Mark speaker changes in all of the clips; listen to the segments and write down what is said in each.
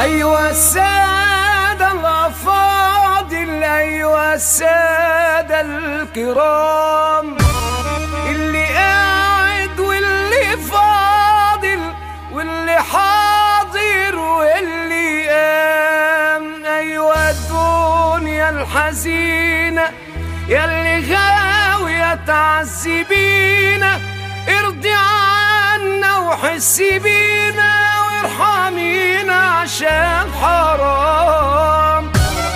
Speaker 1: أيوة السادة الأفاضل أيوة السادة الكرام اللي قاعد واللي فاضل واللي حاضر واللي قام أيوة الدنيا الحزينة ياللي غاوية تعذبينا ارضي عنا وحسي بينا وارحمينا عشان حرام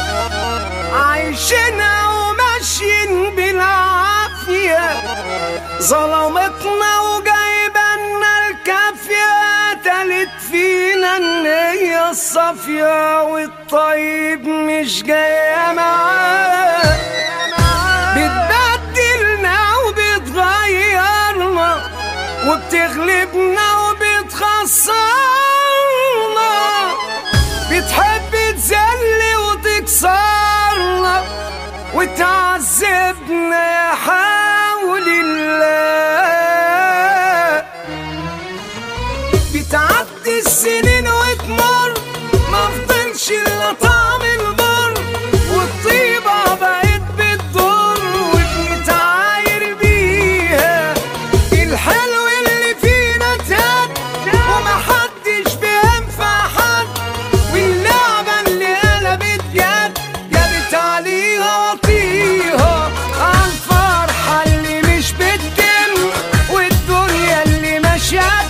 Speaker 1: عايشنا وماشيين بالعافية ظلمتنا وجايبنا الكافية تالت فينا النية الصافية والطيب مش جاية معاه بتبدلنا وبتغيرنا وبتغلبنا وبتخسرنا بتحب تذلي وتكسرنا وتعذبنا يا حول الله بتعدي السنين وتمر ما فضلش الا طعم المر والطيبة بقت بتضر وبنتعاير بيها الحلو اللي فينا تهد ومحدش بينفع حد واللعبة اللي قلبت جد جابت عليها وطيها عالفرحة اللي مش بتتم والدنيا اللي ماشية